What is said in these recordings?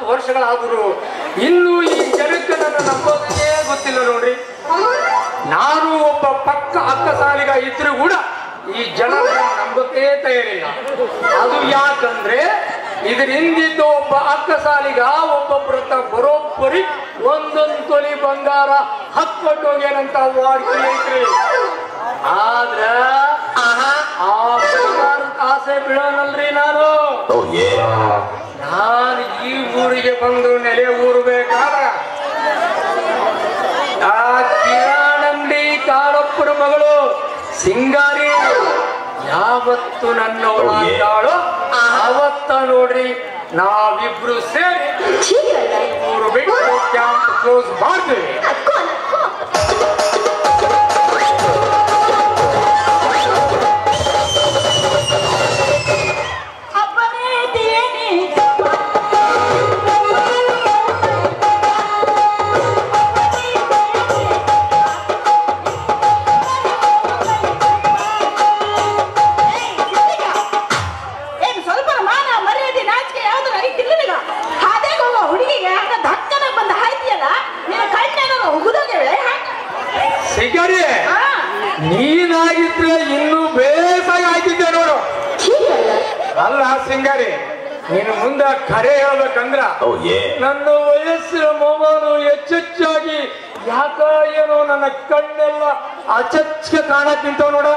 ವರ್ಷಗಳಾದರೂ ಇನ್ನೂ ಈ ಜನಕ್ಕೆ ನನ್ನ ನಂಬೋದನ್ನೇ ಗೊತ್ತಿಲ್ಲ ನೋಡ್ರಿ ನಾನು ಒಬ್ಬ ಪಕ್ಕ ಅಕ್ಕ ಸಾಲಿಗ ಇದ್ರೂ ಕೂಡ ಈ ಜನ ನನ್ನ ನಂಬಕ್ಕೆ ತಯಾರಿಲ್ಲ ಅದು ಯಾಕಂದ್ರೆ ಇದ್ರ ಹಿಂದಿದ್ದ ಒಬ್ಬ ಅಕ್ಕ ಸಾಲಿಗ ಒಬ್ಬೊಬ್ಬರ ಹತ್ರ ಬರೋಬ್ಬರಿ ಒಂದೊಂದು ತೊಲಿ ಬಂಗಾರ ಹತ್ಕೊಂಡು ಹೋಗ್ಯಾನಂತ ವಾರ್ತೆ ಐತ್ರಿ ಆದ್ರ ಆ ಬಂಗಾರದ ಆಸೆ ಬೀಳೋನಲ್ರಿ ನಾನು Oh yeah. ನಾನು ಈ ಊರಿಗೆ ಬಂದು ನೆಲೆ ಊರ್ಬೇಕಾದ್ರ ಆ ಕಿರಾಣಂಡಿ ಕಾಳಪ್ಪನ ಮಗಳು ಸಿಂಗಾರಿ ಯಾವತ್ತು ನನ್ನವಳಾಗ್ತಾಳೋ ಅವತ್ತ ನೋಡ್ರಿ ನಾವಿಬ್ರು ಸೇರಿ ಈ ಊರು ಬಿಟ್ಟು ಕ್ಯಾಂಪ್ ಕ್ಲೋಸ್ ಮಾಡ್ತೀವಿ ಏನ್ ಸ್ವಲ್ಪ ಮಾನ ಮರ್ಯಾದೆ ನಾಚಿಕೆ ಯಾವ್ದಾರ ಐತಿಲ್ಲ ನಿನಗ ಹಾದ್ಯಾಗ ಹೋಗೋ ಹುಡುಗಿಗೆ ಹಂಗ ಧಕ್ಕನ ಬಂದ ಹಾಯ್ತಿಯಲ್ಲ ನಿನ್ನ ಕಣ್ಣೇನೋ ಉಗುದೋಗ್ಯವೆ ಸಿಂಗಾರಿ ನೀನಾಗಿದ್ರೆ ಇನ್ನೂ ಬೇಸಾಗಿ ಆಯ್ತಿದ್ದೆ ನೋಡು ಅಲ್ಲ ಸಿಂಗಾರಿ ನೀನು ಮುಂದೆ ಕರೆ ಹೇಳ್ಬೇಕಂದ್ರ Oh yeah. ನನ್ನ ವಯಸ್ಸಿನ ಮೊಮ್ಮನು ಹೆಚ್ಚೆಚ್ಚಾಗಿ ಯಾಕ ಏನೋ ನನ್ನ ಕಣ್ಣೆಲ್ಲ ಅಚಚ್ಚ ಕಾಣಕ್ ನಿಂತವ್ ನೋಡ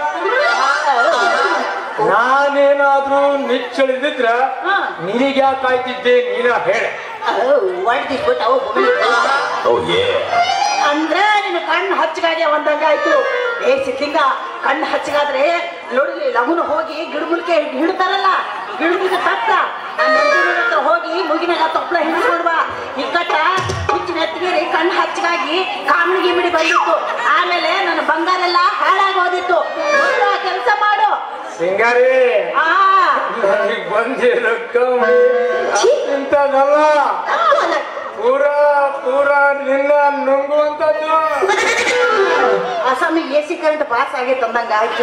ನಾನೇನಾದ್ರೂ ನಿಚ್ಚಳಿದಿದ್ರ ನಿನಗೆ ಯಾಕೆ ಆಯ್ತಿದ್ದೆ ನೀನ ಹೇಳ ಹೊಡೆದಿಟ್ಬಿಟ್ಟು ಅವು Oh yeah. ಅಂದ್ರೆ ನಿನ್ನ ಕಣ್ಣು ಹಚ್ಚಗಾಗೆ ಒಂದಂಗ ಆಯ್ತು ಏ ಸಿದ್ಲಿಂಗ ಕಣ್ಣು ಹಚ್ಚಗಾದ್ರೆ ನೋಡ್ಲಿ ಲಗುನ ಹೋಗಿ ಗಿಡಮುಲ್ಕೆ ಹಿಡ್ತಾರಲ್ಲ ಗಿಡಮುಲ್ಕೆ ತತ್ತ ಆ ನಂದಿನಿ ಹತ್ರ ಹೋಗಿ ಮುಗಿನಾಗ ತೊಪ್ಪಳ ಹಿಡಿಸ್ಕೊಂಡ್ ಬಾ ಇಕ್ಕಟ್ಟ ಹುಚ್ಚಿನ ಎತ್ತಿಗೆರಿ ಕಣ್ಣು ಹಚ್ಚಗಾಗಿ ಕಾಮಣಿ ಗಿಮಿಡಿ ಬಂದಿತ್ತು ಆಮೇಲೆ ನನ್ನ ಬಂಗಾರ ಎಲ್ಲ ಹಾಳಾಗಿ ಹೋದಿತ್ತು ಕೆಲಸ ಮಾಡು ಸಿಂಗಾರಿ ಆ ನನಗೆ ಬಂದಿರೋ ಕಮ್ಮಿ ಇಂಥದ್ದಲ್ಲ ಪೂರಾ ಪೂರಾ ನಿನ್ನ ನುಂಗುವಂಥದ್ದು ಅಸ್ಸಾಮಿಗೆ ಎ ಸಿ ಕರೆಂಟ್ ಪಾಸ್ ಆಗೈತೆ ಅಂದಂಗ ಆಯ್ತು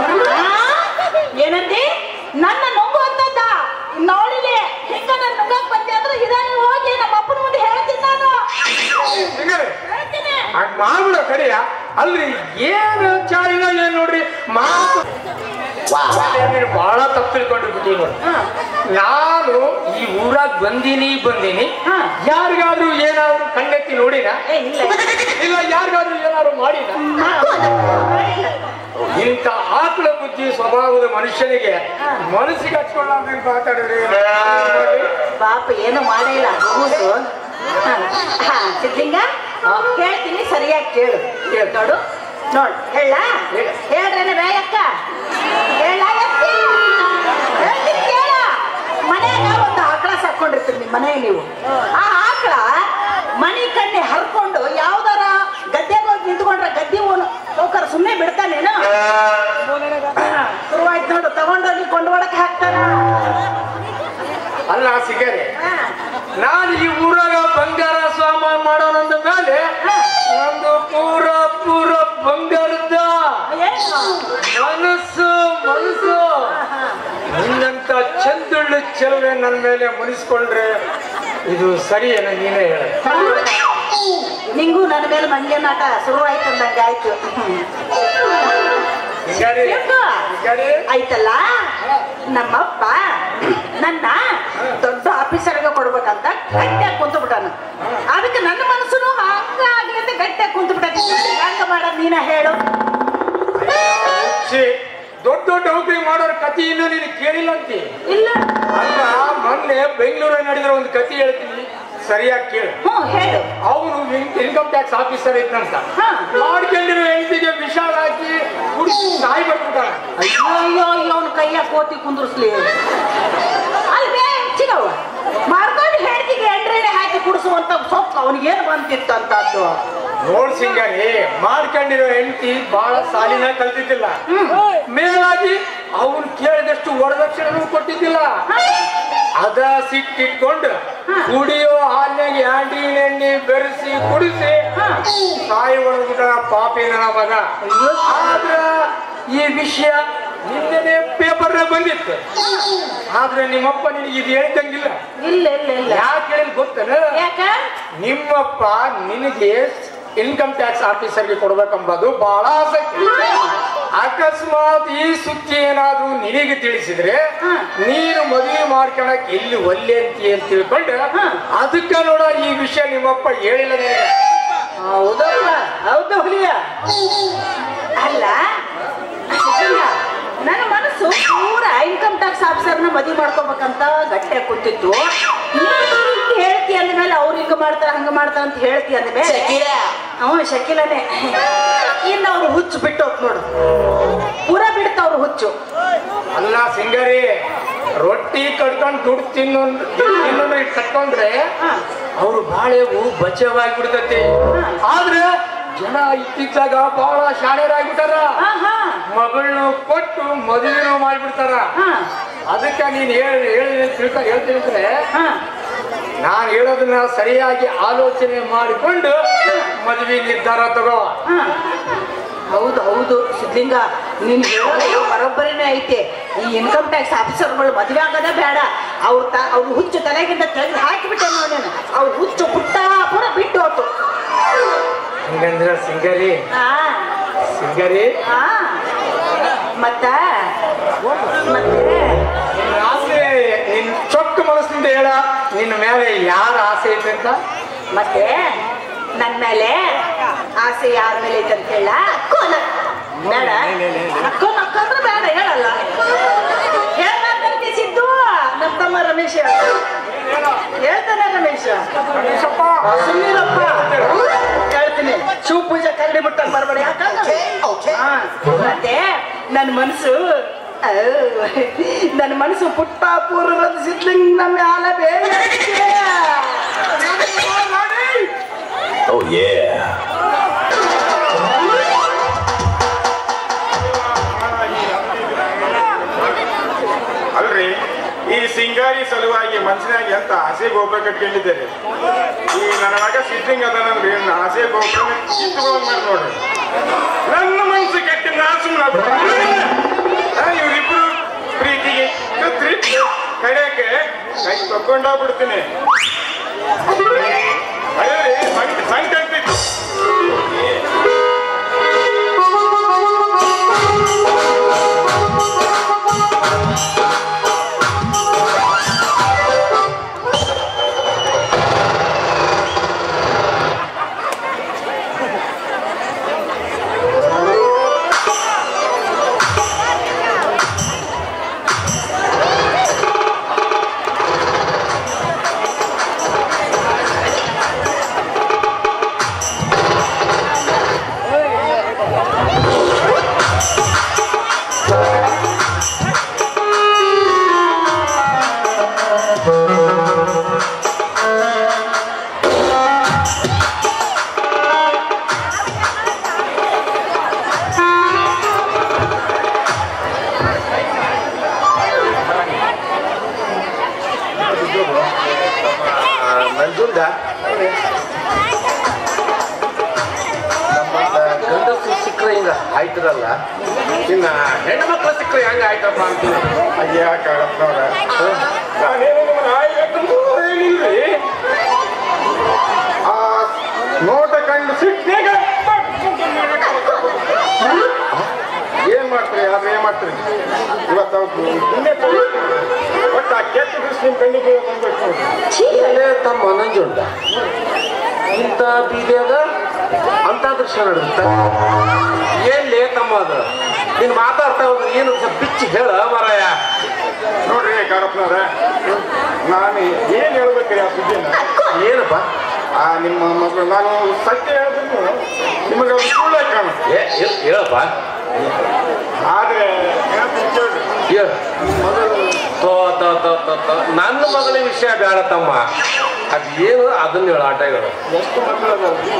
ಏನಂದಿ ನನ್ನ ನುಂಗು ಅಂತದ್ದ ನೋಡಿಲಿ ಹಿಂಗ ನನ್ನ ನುಂಗಕ್ ಬಂದೆ ಅಂದ್ರೆ ಇದಾಗಿ ಹೋಗಿ ನಮ್ಮ ಅಪ್ಪನ ಮುಂದೆ ಹೇಳ್ತೀನಿ ನಾನು ಸಿಂಗಾರಿ ಹೇಳ್ತೀನಿ ಹಂಗ್ ಮಾಡ್ಬಿಡ ಕಡೆಯ ಅಲ್ರಿ ಏನು ಚಾರಿನ ಏನ್ ನೋಡ್ರಿ ಮಾತು ನೀನು ಬಹಳ ತಪ್ಪು ತಿಳ್ಕೊಂಡು ಬಿಟ್ಟಿ ನೋಡಿ ನಾನು ಈ ಊರಾಗ ಬಂದೀನಿ ಬಂದೀನಿ ಹಾ. ಯಾರಿಗಾದ್ರೂ ಏನಾದ್ರು ಕಣ್ಣೆತ್ತಿ ನೋಡಿನ ಏ ಇಲ್ಲ ಇಲ್ಲ ಯಾರಿಗಾದ್ರೂ ಏನಾದ್ರು ಮಾಡಿನ ಮಾಡಿಲ್ಲ. ಇಂಥ ಆಕಳ ಬುದ್ಧಿ ಸ್ವಭಾವದ ಮನುಷ್ಯನಿಗೆ ಮನಸ್ಸಿಗೆ ಹಚ್ಕೊಳ್ಳ ಮಾತಾಡಿದ್ರಿ ಪಾಪ ಏನು ಮಾಡಿಲ್ಲ ಕೂಸು ಹಾ ಸಿದ್ಲಿಂಗ ಹೇಳ್ತೀನಿ ಸರಿಯಾಗಿ ಕೇಳು ಹೇಳು. ನೋಡು ನೋಡ್ ಹೇಳ ಹೇಳು. ಹೇಳ್ರೇನೆ ಬೇಯಕ್ಕ ಹೇಳ ಹೇಳ್ತೀನಿ ಕೇಳ ಮನ್ಯಾಗ ಒಂದು ಆಕಳ ಸಾಕೊಂಡಿರ್ತೀರಿ ನಿಮ್ಮ ಮನೆಗೆ ನೀವು ಆ ಆಕಳ ಮನಿ ಕಣ್ಣಿ ಹರ್ಕೊಂಡು ಯಾವ್ದಾರ ಗದ್ದೆಗೆ ಹೋಗಿ ನಿಂತ್ಕೊಂಡ್ರೆ ಗದ್ದೆ ಓನು ಸೌಕರ್ ಸುಮ್ಮನೆ ಬಿಡ್ತಾನೇನು ಶುರುವಾಯ್ತು ನೋಡು ತಗೊಂಡೋಗಿ ಕೊಂಡ್ಕೊಳಕ್ ಹಾಕ್ತಾನ ಅಲ್ಲ ಸಿಗರೆ ಹಾ. ನಾನು ಈ ಊರಾಗ ಬಂಗಾರ ಸಾಮಾನ್ ಮಾಡೋಣಂದ ಮೇಲೆ ನಂದು ಪೂರ ಪೂರ ಬಂಗಾರದ ಏನು? ಮನಸ್ಸು ಮನಸ್ಸು ನಿನ್ನಂತ ಚಂದುಳ್ಳು ಚೆಲುವೆ ನನ್ನ ಮೇಲೆ ಮುನಿಸ್ಕೊಂಡ್ರೆ ಇದು ಸರಿ ಏನ ನೀನೇ ಹೇಳ ನಿಂಗೂ ನನ್ನ ಮೇಲೆ ಮಂಗ್ಯ ನಾಟ ಶುರುವಾಯ್ತು ಅಂದಂಗ ಆಯ್ತು ಸಿಗರೆ ಯಾಕ? ಸಿಗರೆ ಆಯ್ತಲ್ಲ ನಮ್ಮಪ್ಪ ನನ್ನ ದೊಡ್ಡ ಆಫೀಸರ್ಗೆ ಕೊಡ್ಬೇಕಂತ ಗಟ್ಟಿಯಾಗಿ ಕುಂತು ಬಿಟ್ಟಾನ ಅದಕ್ಕೆ ನನ್ನ ಮನಸ್ಸು ಹಂಗ ಆಗ್ಲಿ ಅಂತ ಗಟ್ಟಿಯಾಗಿ ಕುಂತು ಬಿಟ್ಟ ಹೆಂಗ ಮಾಡ ನೀನ ಹೇಳು ಛೀ, ದೊಡ್ಡ ದೊಡ್ಡ ನೌಕರಿ ಮಾಡೋರ್ ಕಥೆಯನ್ನು ನೀನು ಕೇಳಿಲ್ಲ ಅಂತಿ ಇಲ್ಲ ಅಲ್ಲ ಮೊನ್ನೆ ಬೆಂಗಳೂರಲ್ಲಿ ನಡೆದಿರೋ ಒಂದು ಕಥೆ ಹೇಳ್ತೀನಿ ಸರಿಯಾಗಿ ಕೇಳು ಹ್ಞೂ ಹೇಳು ಅವನು ಇನ್ಕಮ್ ಟ್ಯಾಕ್ಸ್ ಆಫೀಸರ್ ಇದ್ದಂತ ಹಾ. ಮಾಡ್ಕೊಂಡಿರೋ ಹೆಂಡತಿಗೆ ವಿಷ ಹಾಕಿ ಕುಡಿಸಿ ಸಾಯಿ ಬರ್ಬಿಟ್ಟಾನ ಅಯ್ಯೋ ಅಯ್ಯೋ ಅವನ ಕೈಯಾಗ ಕೋತಿ ಕುಂದ್ರಿಸ್ಲಿ ಅಲ್ವೇ ಚಿಗವ್ವ ಮಾರ್ಕೊಂಡು ಹೇಳ್ತಿಗೆ ಎಂಡ್ರೇನೆ ಹಾಕಿ ಕುಡಿಸುವಂತ ಸೊಪ್ಪು ಅವನಿಗೇನು ಬಂತಿತ್ತು ಅಂತದ್ದು ನೋಡ್ ಸಿಂಗಾರಿ ಮಾಡ್ಕೊಂಡಿರೋ ಹೆಂಡತಿ ಬಹಳ ಸಾಲಿನ ಕಲ್ತಿದ್ದಿಲ್ಲ ಮೇಲಾಗಿ ಅವನು ಕೇಳಿದಷ್ಟು ವರದಕ್ಷಿಣೆನೂ ಕೊಟ್ಟಿದ್ದಿಲ್ಲ ಅದ ಸಿಟ್ಟಿಟ್ಕೊಂಡು ಕುಡಿಯೋ ಹಾಲ್ನಾಗ ಯಾಂಡಿ ಎಣ್ಣೆ ಬೆರೆಸಿ ಕುಡಿಸಿ ಸಾಯಿ ಹೊಡೆದ್ಬಿಟ್ಟ ಪಾಪಿ ನನ್ನ ಮಗ ಆದ್ರ ಈ ವಿಷಯ ನಿನ್ನೆ ಪೇಪರ್ ಬಂದಿತ್ತು ಆದ್ರೆ ನಿಮ್ಮಪ್ಪ ನಿನಗೆ ಇದು ಹೇಳ್ದಂಗಿಲ್ಲ ಇಲ್ಲ ಇಲ್ಲ ಇಲ್ಲ ಯಾಕೆ ಹೇಳಿದ್ ಗೊತ್ತ ನಿಮ್ಮಪ್ಪ ನಿನಗೆ ಇನ್ಕಮ್ ಟ್ಯಾಕ್ಸ್ ಆಫೀಸರ್ಗೆ ಕೊಡ್ಬೇಕೆಂಬುದು ಬಹಳ ಆಸಕ್ತಿ ಅಕಸ್ಮಾತ್ ಈ ಸುದ್ದಿ ಏನಾದ್ರೂ ನಿನಗೆ ತಿಳಿಸಿದ್ರೆ ಹಾ. ನೀನು ಮದುವೆ ಮಾಡ್ಕೊಳಕ್ ಇಲ್ಲಿ ಒಲ್ಲೆ ಅಂತಿ ಅಂತ ತಿಳ್ಕೊಂಡು ಹಾ. ಅದಕ್ಕೆ ನೋಡ ಈ ವಿಷಯ ನಿಮ್ಮಪ್ಪ ಹೇಳಿಲ್ಲ ನಿನಗೆ. ಹೌದಲ್ಲ ಹೌದು ಹುಲಿಯ ಅಲ್ಲ ಸಿದ್ಧಲಿಂಗ, ನನ್ನ ಮನಸ್ಸು ಪೂರ ಇನ್ಕಮ್ ಟ್ಯಾಕ್ಸ್ ಆಫೀಸರ್ನ ಮದುವೆ ಮಾಡ್ಕೋಬೇಕಂತ ಗಟ್ಟಿ ಕೂತಿತ್ತು ನೀನ್ ಹೇಳ್ತಿ ಅಂದ್ಮೇಲೆ ಅವ್ರು ಹಿಂಗ ಮಾಡ್ತಾರ ಹಂಗ ಮಾಡ್ತಾರ ಅಂತ ಹೇಳ್ತಿ ಅಂದ್ಮೇಲೆ ಹ್ಞೂ ಶಕಿಲನೇ ಇನ್ನು ಅವ್ರು ಹುಚ್ಚು ಬಿಟ್ಟು ಹೋತ್ ನೋಡು ಪೂರ ಬಿಡ್ತ ಅವ್ರು ಹುಚ್ಚು ಅಲ್ಲ ಸಿಂಗರಿ ರೊಟ್ಟಿ ಕಟ್ಕೊಂಡು ದುಡ್ಡು ತಿನ್ನು ತಿನ್ನೋದು ಕಟ್ಕೊಂಡ್ರೆ ಹಾ. ಅವ್ರು ಬಾಳೆವು ಬಚಾವಾಗಿ ಬಿಡ್ತೈತಿ ಆದ್ರೆ ಜನ ಇತ್ತೀಚಾಗ ಬಹಳ ಶಾಣೆರಾಗ್ಬಿಟ್ಟಾರ ಹಾ ಹಾ ಮಗಳನ್ನ ಕೊಟ್ಟು ಮದುವೆನೂ ಮಾಡ್ಬಿಡ್ತಾರ ಹಾ ಅದಕ್ಕೆ ನೀನ್ ಹೇಳಿ ಹೇಳಿ ತಿಳ್ಕ ಹೇಳ್ತೀನಿ ಅಂದ್ರೆ ಹಾ ನಾನು ಹೇಳೋದನ್ನ ಸರಿಯಾಗಿ ಆಲೋಚನೆ ಮಾಡಿಕೊಂಡು ಮದುವೆ ನಿರ್ಧಾರ ತಗೋ ಹಾ. ಹೌದು ಹೌದು ಸಿದ್ಲಿಂಗ ನೀನ್ ಹೇಳೋದು ಬರೋಬ್ಬರಿನೇ ಐತೆ ಈ ಇನ್ಕಮ್ ಟ್ಯಾಕ್ಸ್ ಆಫೀಸರ್ಗಳು ಮದುವೆ ಆಗೋದೇ ಬೇಡ ಅವ್ರ ತ ಅವ್ರ ಹುಚ್ಚು ತಲೆಗಿಂತ ತೆಗೆದು ಹಾಕಿಬಿಟ್ಟೆ ನೋಡಿ ಅವ್ರ ಹುಚ್ಚು ಪುಟ್ಟ ಪೂರ ಬಿಟ್ಟು ಹೋತು ಹಂಗಂದ್ರ ಸಿಂಗರಿ ಹಾ ಸಿಂಗರಿ ಹಾ ಮತ್ತ ಮತ್ತೆ ನಿನ್ನ ಆಸೆ ನಿನ್ ಚೊಕ್ಕ ಮನಸ್ಸಿಂದ ಹೇಳ ನಿನ್ನ ಮೇಲೆ ಯಾರ ಆಸೆ ಐತೆ ಅಂತ ಮತ್ತೆ ನನ್ನ ಮೇಲೆ ಆಸೆ ಯಾರ ಮೇಲೆ ಐತೆ ಅಂತ ಹೇಳ ಕೋನ ಬೇಡ ನಕ್ಕೋ ನಕ್ಕಂದ್ರೆ ಬೇಡ ಹೇಳಲ್ಲ ಹೇಳ್ಬಾರ್ದಂತೆ ಸಿದ್ದು ನಮ್ಮ ತಮ್ಮ ರಮೇಶ ಹೇಳ್ತಾನೆ ರಮೇಶ ಗಣೇಶಪ್ಪ ಸುಮ್ಮನಿರಪ್ಪ ಹೇಳ್ತೀನಿ ಶಿವ ಪೂಜೆ ಕರಡಿ ಬಿಟ್ಟಾಗ ಬರಬೇಡ ಯಾಕಂದ್ರೆ ಹಾ, ಮತ್ತೆ ನನ್ನ ಮನಸ್ಸು ನನ್ನ ಮನಸ್ಸು ಪುಟ್ಟ ಪೂರ್ವದ ಸಿದ್ಲಿಂಗ್ ನಮ್ಮ ಮ್ಯಾಲ ಬೇರೆ ಐತೆ. Oh yeah. ಅಲ್ರಿ ಈ ಸಿಂಗಾರಿ ಸಲುವಾಗಿ ಮನ್ಸಿನಾಗ ಎಂತ ಆಸೆ ಗೋಪುರ ಕಟ್ಕೊಂಡಿದ್ದಾರೆ ಈ ನನ್ನ ಮಗ ಸಿದ್ದಿಂಗ್ ಅದನಲ್ರಿ ನನ್ನ ಆಸೆ ಗೋಪುರ ಕಿತ್ಕೊಂಡ್ ಮಾಡಿ ನೋಡ್ರಿ ನನ್ನ ಮನ್ಸು ಕೆಟ್ಟ ನಾ ಸುಮ್ಮನೆ ಇವ್ರಿಬ್ರು ಪ್ರೀತಿಗೆ ಕತ್ರಿ ಕಡೆಯಕ್ಕೆ ಕೈ ತಕೊಂಡೋಗ್ಬಿಡ್ತೀನಿ ಅಯ್ಯೋ ಸಂಕಟ ಸಂಕಟ ಆಗ್ತೈತಿ ನಂಜುಂಡ ಗಂಡಸರು ಸಿಕ್ಕರೆ ಹಿಂಗ ಆಯ್ತಿರಲ್ಲ ಇನ್ನ ಹೆಣ್ಣು ಮಕ್ಕಳು ಸಿಕ್ಕರೆ ಹೆಂಗ ಆಯ್ತಪ್ಪ ಅಂತೀನಿ ಅಯ್ಯ ಕಾಳಪ್ಪನವ್ರ ನಾನೇನು ನಿಮ್ಮನ್ನ ಆಯ್ಬೇಕಂತ ಏನಿಲ್ರಿ ಆ ನೋಟ ಕಂಡು ಸಿಟ್ಟಾಗ ಏನ್ ಮಾಡ್ತೀರಿ ಆದ್ರೆ ಏನ್ ಮಾಡ್ತೀರಿ ಇವತ್ತು ಅವ್ರು ಹಿಂದೆ ಒಟ್ಟು ಆ ಕೆಟ್ಟ ದೃಷ್ಟಿ ನಿಮ್ ಕಣ್ಣಿಗೆ ಬಂದ್ಬೇಕು ನೋಡ್ರಿ ಏನೇ ತಮ್ಮ ನಂಜುಂಡ ಇಂಥ ಬೀದಿಯಾಗ ಅಂತ ದೃಶ್ಯ ನಡೆಯುತ್ತೆ ಏನ್ ಲೇ ತಮ್ಮ ಅದು ನೀನ್ ಮಾತಾಡ್ತಾ ಹೋದ್ರೆ ಏನು ಸ್ವಲ್ಪ ಬಿಚ್ಚಿ ಹೇಳ ಮಾರಾಯ ನೋಡ್ರಿ ಕಾಳಪ್ಪನವ್ರ ನಾನು ಏನ್ ಹೇಳ್ಬೇಕ್ರಿ ಆ ಸುದ್ದಿನ ಏನಪ್ಪ ಆ ನಿಮ್ಮ ಮಗಳು ನಾನು ಸತ್ಯ ಹೇಳಿದ್ರು ನಿಮಗೆ ಅವ್ರು ಸುಳ್ಳು ಕಾಣುತ್ತೆ ಏ ಏ- ಹೇಳಪ್ಪ ಆದ್ರೆ ಹೇಳ್ತೀನಿ ಕೇಳ್ರಿ ಏ, ತೋ ತೋ ತೋ ತೋ ತೋ. ನನ್ನ ಮಗಳ ವಿಷಯ ಬೇಡ ತಮ್ಮ ಅದ್ ಏನು ಅದನ್ನ ಹೇಳ ಆಟಗಳು ಎಷ್ಟು ಮಕ್ಕಳು ಅದಾವ್ರಿ?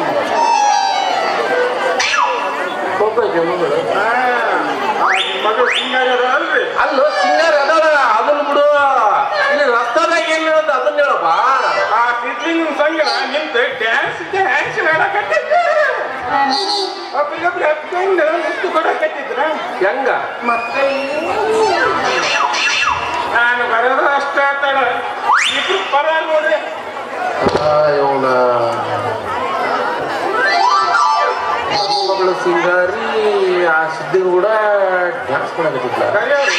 ಮಗಳು ಆ, ಆ ನಿಮ್ ಮಗಳು ಸಿಂಗಾರ ಅದ ಅಲ್ರಿ ಅಲ್ಲೋ ಸಿಂಗಾರ ಅದಾಳ ಅದನ್ನ ಬಿಡು ಇಲ್ಲಿ ರಸ್ತಾದಾಗ ಏನ್ ಹೇಳೋದು ಅದನ್ನ ಹೇಳಪ್ಪ ಆ ಸಿದ್ಲಿಂಗ್ ಸಂಗ ನಿಂತು ಡ್ಯಾನ್ಸ್ ಡ್ಯಾನ್ಸ್ ಹೇಳಕತ್ತಿದ್ದ ಒಬ್ರಿಗೊಬ್ರು ಹತ್ಕೊಂಡು ಮುತ್ತು ಕೊಡಕತ್ತಿದ್ರ ಹೆಂಗ ಮತ್ತೆ ನಾನು ಬರೋದು ಅಷ್ಟ ತಡ ಇಬ್ರು ಪರ ನೋಡ್ರಿ ಇವನ ಮಾಡಕತ್ತಿದ್ಲ ಕರಿಯವ್ರಿ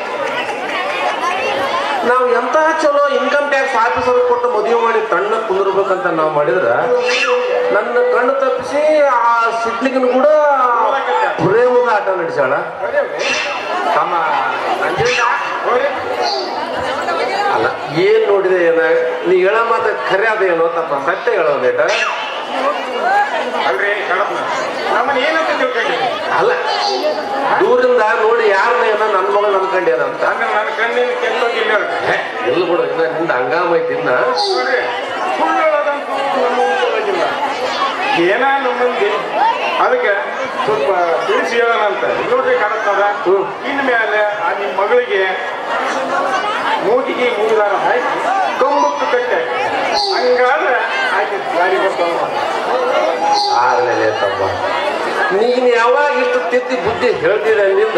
ನಾವು ಎಂತ ಚಲೋ ಇನ್ಕಮ್ ಟ್ಯಾಕ್ಸ್ ಆಫೀಸರ್ ಕೊಟ್ಟು ಮದುವೆ ಮಾಡಿ ತಣ್ಣ ಕುಂದಿರ್ಬೇಕಂತ ನಾವು ಮಾಡಿದ್ರ ನನ್ನ ಕಣ್ಣು ತಪ್ಪಿಸಿ ಆ ಸಿದ್ಲಿಗನ್ ಕೂಡ ಪ್ರೇಮದ ಆಟ ನಡೆಸಾಳ ಕರಿಯವ್ರಿ ತಮ್ಮ ನಂಜುಂಡ ಹೋರಿ ಅಲ್ಲ ಏನ್ ನೋಡಿದೆ ಏನ ನೀ ಹೇಳೋ ಮಾತ ಖರೆ ಅದೇನೋ ತಮ್ಮ ಸತ್ಯ ಹೇಳೋದೇಟ ಅಲ್ರಿ ಕಡಪ್ನ ನಮ್ಮನ್ನ ಏನಂತ ತಿಳ್ಕೊಂಡಿರಿ ಅಲ್ಲ ದೂರಿಂದ ನೋಡಿ ಯಾರನ್ನ ಏನೋ ನನ್ನ ಮಗಳು ಅನ್ಕೊಂಡ್ಯಾರ ಅಂತ ಅಂದ್ರೆ ನನ್ನ ಕಣ್ಣಿನ ಕೆಟ್ಟೋಗಿಲ್ಲ ಹೇ, ಇಲ್ಲ ಬಿಡು ಇನ್ನ ನಿಂದ ಹಂಗಾಮ ಐತಿ ಇನ್ನ ನೋಡ್ರಿ ಸುಳ್ಳು ಹೇಳೋದಂತೂ ನಮ್ಮ ಉಪಯೋಗಿಲ್ಲ ಏನ ನಮ್ಮ ಮಂದಿ ಅದಕ್ಕೆ ಸ್ವಲ್ಪ ತಿಳಿಸಿ ಹೇಳೋಣ ಅಂತ ನೋಡ್ರಿ ಕಾಣತ್ತದ ಹ್ಮ್. ಇನ್ಮೇಲೆ ಆ ನಿಮ್ಮ ಮಗಳಿಗೆ ಮೂಗಿಗೆ ಮೂಗಿದಾರ ಹಾಕಿ ಕಂಬಕ್ಕೆ ಕಟ್ಟೆ ಹಂಗಾದ್ರೆ ಆಕೆ ಗಾಡಿ ಬರ್ತಾವ ಆದ್ಮೇಲೆ ತಮ್ಮ ನೀನ್ ಯಾವಾಗ ಇಷ್ಟು ತಿದ್ದಿ ಬುದ್ಧಿ ಹೇಳ್ತಿದ್ದೆ ಅಲ್ಲಿಂದ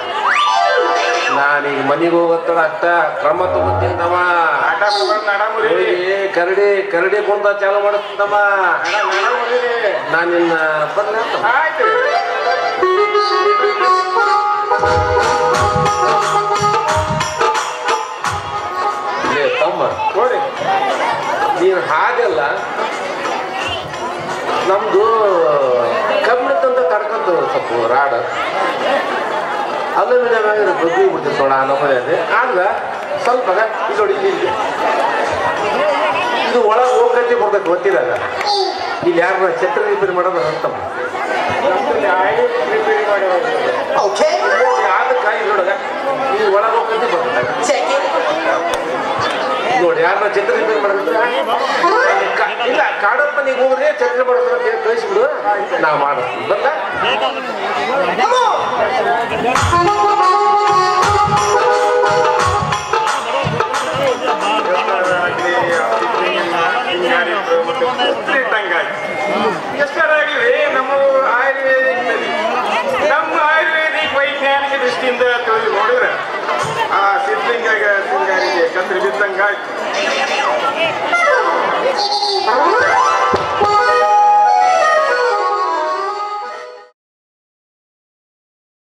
ನಾನೀಗ ಮನೆಗೆ ಹೋಗತ್ತಳ ಅಷ್ಟ ಕ್ರಮ ತಗೋತೀನಮ್ಮ ಆಟ ಬಿಡ್ಬಾರ್ದು ನಡ ಮುರಿ ಹೋಗಿ ಕರಡಿ ಕರಡಿ ಕುಂತ ಚಾಲು ಮಾಡಿಸ್ತಮ್ಮ ನಡ ನಡ ಮುರಿರಿ ನಾನು ನಿನ್ನ ಬರ್ಲ ಅಂತ ಆಯ್ತು ಲೇ ತಮ್ಮ ನೋಡಿ ನೀನು ಹಾಗಲ್ಲ ನಮ್ದು ಕಬ್ಬಿಣದಂತ ತಡ್ಕೊಂತ ಸ್ವಲ್ಪ ರಾಡ ಅಲ್ಯೂಮಿನಿಯಂ ಆಗಿರೋ ಬಗ್ಗಿ ಬಿಡ್ತೀವಿ ಸೋಡ ನಮ್ಮನೆ ಅದೇ ಆದ್ರೆ ಸ್ವಲ್ಪ ಇದು ನೋಡಿ ಇಲ್ಲಿ ಇಲ್ಲಿ. ಇದು ಒಳಗೆ ಹೋಗತಿ ಬರ್ಬೇಕು ಗೊತ್ತಿದಾಗ ಇಲ್ಲಿ ಯಾರನ್ನ ಛತ್ರ ರಿಪೇರಿ ಮಾಡೋದು ಅಂತಮ್ಮ ನಮ್ದಲ್ಲಿ ಆಗಿ ರಿಪೇರಿ ಮಾಡಿ ಹೋಗ್ತೀವಿ. ಆದ ಕಾಯಿ ನೋಡಗ ಇಲ್ಲಿ ಒಳಗೆ ಹೋಗತಿ ಬರ್ಬೇಕು ನೋಡಿ ಯಾರನ್ನ ಛತ್ರ ರಿಪೇರಿ ಮಾಡಿದ್ರೆ ಇಲ್ಲ ಕಾಡಪ್ಪ ನೀವು ಹೋಗ್ರಿ ಛತ್ರ ಮಾಡೋದ್ರ ಕಳಿಸ್ಬಿಡು ನಾ ಮಾಡಿಸ್ತೀನಿ ಬಂದ ಎಷ್ಟರಾಗಲಿ ನಮ್ಮ ಆಯುರ್ವೇದಿಕ್ ನಮ್ಮ ಆಯುರ್ವೇದಿಕ್ ವೈಜ್ಞಾನಿಕ ದೃಷ್ಟಿಯಿಂದ ತಿಳಿದು ನೋಡಿದ್ರೆ ಆ ಸಿದ್ಧಲಿಂಗ ಸಿಂಗಾರಿಗೆ ಕತ್ರಿ ಬಿದ್ದಂಗ